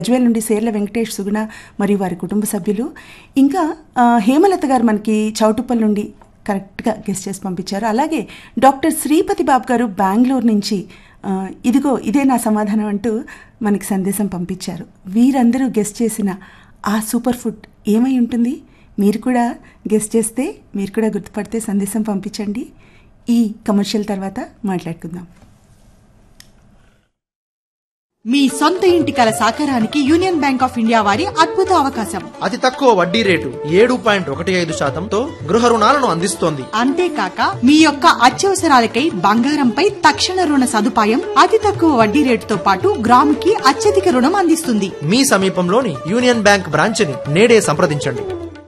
గజ్వేల్ నుండి సేర్ల వెంకటేష్ సుగుణ మరియు వారి కుటుంబ సభ్యులు ఇంకా ఆ, హేమలత గారు మనకి చౌటుప్పల్ నుండి కరెక్ట్గా గెస్ట్ చేసి పంపించారు అలాగే డాక్టర్ శ్రీపతి బాబు గారు బెంగళూరు నుంచి ఆ, ఇదిగో ఇదే నా సమాధానం అంటూ మనకి సందేశం పంపించారు వీరందరూ గెస్ట్ చేసిన ఆ సూపర్ ఫుడ్ ఏమై ఉంటుంది మీరు కూడా గెస్ట్ చేస్తే మీరు కూడా గుర్తుపడితే సందేశం పంపించండి ఈ కమర్షియల్ తర్వాత మాట్లాడుకుందాం మీ సొంత ఇంటి కల సాకారానికి యూనియన్ బ్యాంక్ ఆఫ్ ఇండియా వారి అద్భుత అవకాశం అతి తక్కువ వడ్డీ రేటు ఏడు పాయింట్ ఒకటి ఐదు శాతంతో గృహ రుణాలను అందిస్తోంది అంతేకాక మీ యొక్క అత్యవసరాలకై బంగారంపై తక్షణ రుణ సదుపాయం అతి తక్కువ వడ్డీ రేటుతో పాటు గ్రాముకి అత్యధిక రుణం అందిస్తుంది మీ సమీపంలోని యూనియన్ బ్యాంక్ బ్రాంచ్ని నేడే సంప్రదించండి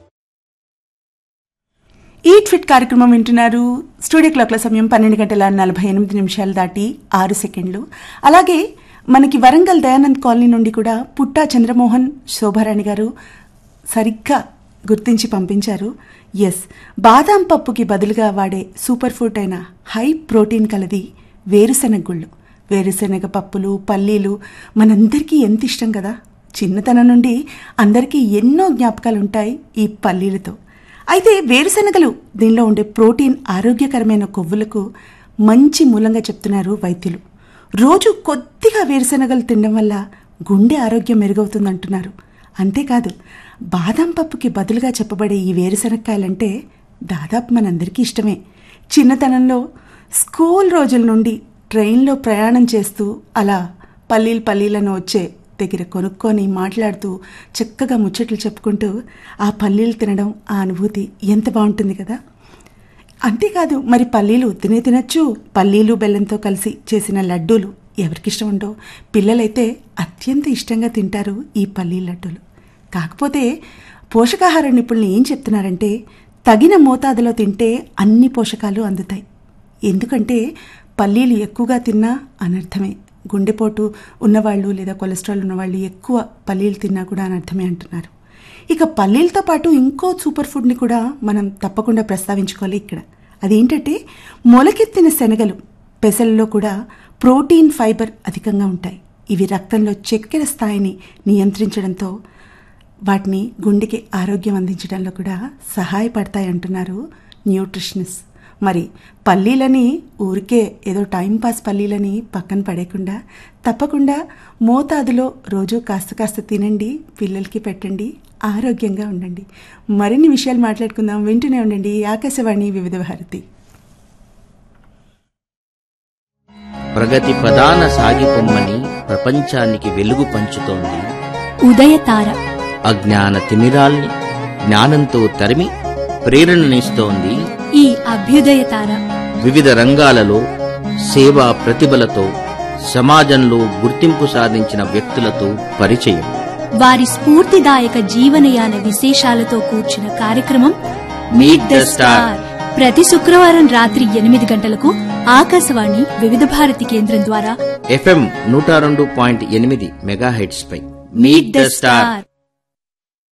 ఈట్ ఫిట్ కార్యక్రమం వింటున్నారు స్టూడియో క్లాక్ల సమయం పన్నెండు గంటల నలభై ఎనిమిది నిమిషాలు దాటి ఆరు సెకండ్లు అలాగే మనకి వరంగల్ దయానంద్ కాలనీ నుండి కూడా పుట్టా చంద్రమోహన్ శోభారాణి గారు సరిగ్గా గుర్తించి పంపించారు ఎస్ బాదాం పప్పుకి బదులుగా వాడే సూపర్ ఫుడ్ అయిన హై ప్రోటీన్ కలది వేరుశెనగ గుళ్ళు వేరుశెనగ పప్పులు పల్లీలు మనందరికీ ఎంత ఇష్టం కదా చిన్నతనం నుండి అందరికీ ఎన్నో జ్ఞాపకాలు ఉంటాయి ఈ పల్లీలతో అయితే వేరుశెనగలు దీనిలో ఉండే ప్రోటీన్ ఆరోగ్యకరమైన కొవ్వులకు మంచి మూలంగా చెప్తున్నారు వైద్యులు రోజు కొద్దిగా వేరుశెనగలు తినడం వల్ల గుండె ఆరోగ్యం మెరుగవుతుందంటున్నారు అంతేకాదు బాదం పప్పుకి బదులుగా చెప్పబడే ఈ వేరుశెనక్కాయలంటే దాదాపు మనందరికీ ఇష్టమే చిన్నతనంలో స్కూల్ రోజుల నుండి ట్రైన్లో ప్రయాణం చేస్తూ అలా పల్లీలు పల్లీలను వచ్చే దగ్గర కొనుక్కొని మాట్లాడుతూ చక్కగా ముచ్చట్లు చెప్పుకుంటూ ఆ పల్లీలు తినడం ఆ అనుభూతి ఎంత బాగుంటుంది కదా అంతేకాదు మరి పల్లీలు తినే తినచ్చు పల్లీలు బెల్లంతో కలిసి చేసిన లడ్డూలు ఎవరికిష్టం ఉండో పిల్లలైతే అత్యంత ఇష్టంగా తింటారు ఈ పల్లీ లడ్డూలు కాకపోతే పోషకాహార నిపుణులు ఏం చెప్తున్నారంటే తగిన మోతాదులో తింటే అన్ని పోషకాలు అందుతాయి ఎందుకంటే పల్లీలు ఎక్కువగా తిన్నా అనర్థమే గుండెపోటు ఉన్నవాళ్ళు లేదా కొలెస్ట్రాల్ ఉన్నవాళ్ళు ఎక్కువ పల్లీలు తిన్నా కూడా అనర్థమే అంటున్నారు ఇక పల్లీలతో పాటు ఇంకో సూపర్ ఫుడ్ని కూడా మనం తప్పకుండా ప్రస్తావించుకోవాలి ఇక్కడ అదేంటంటే మొలకెత్తిన శనగలు పెసలలో కూడా ప్రోటీన్ ఫైబర్ అధికంగా ఉంటాయి ఇవి రక్తంలో చక్కెర స్థాయిని నియంత్రించడంతో వాటిని గుండెకి ఆరోగ్యం అందించడంలో కూడా సహాయపడతాయి అంటున్నారు న్యూట్రిషనిస్ట్ మరి పల్లీలని ఊరికే ఏదో టైంపాస్ పల్లీలని పక్కన పడేయకుండా తప్పకుండా మోతాదులో రోజు కాస్త కాస్త తినండి పిల్లలకి పెట్టండి ఆరోగ్యంగా ఉండండి మరిన్ని విషయాలు మాట్లాడుకుందాం వింటూనే ఉండండి ఆకాశవాణి వివిధ భారతి ప్రగతి ప్రధాన సాగిపొమ్మని ప్రపంచానికి వెలుగు పంచుతోంది ఉదయతార అజ్ఞాన తిమిరాల్ని జ్ఞానంతో తరిమి ప్రేరణనిస్తోంది ఈ అభ్యుదయతార వివిధ రంగాలలో సేవా ప్రతిభలతో సమాజంలో గుర్తింపు సాధించిన వ్యక్తులతో పరిచయం వారి స్ఫూర్తిదాయక జీవనయాన విశేషాలతో కూర్చిన కార్యక్రమం మీట్ ద స్టార్ ప్రతి శుక్రవారం రాత్రి ఎనిమిది గంటలకు ఆకాశవాణి వివిధ భారతి కేంద్రం ద్వారా ఎఫ్ఎం నూట రెండు పాయింట్ ఎనిమిది మెగాహెట్స్ పై మీట్ ద స్టార్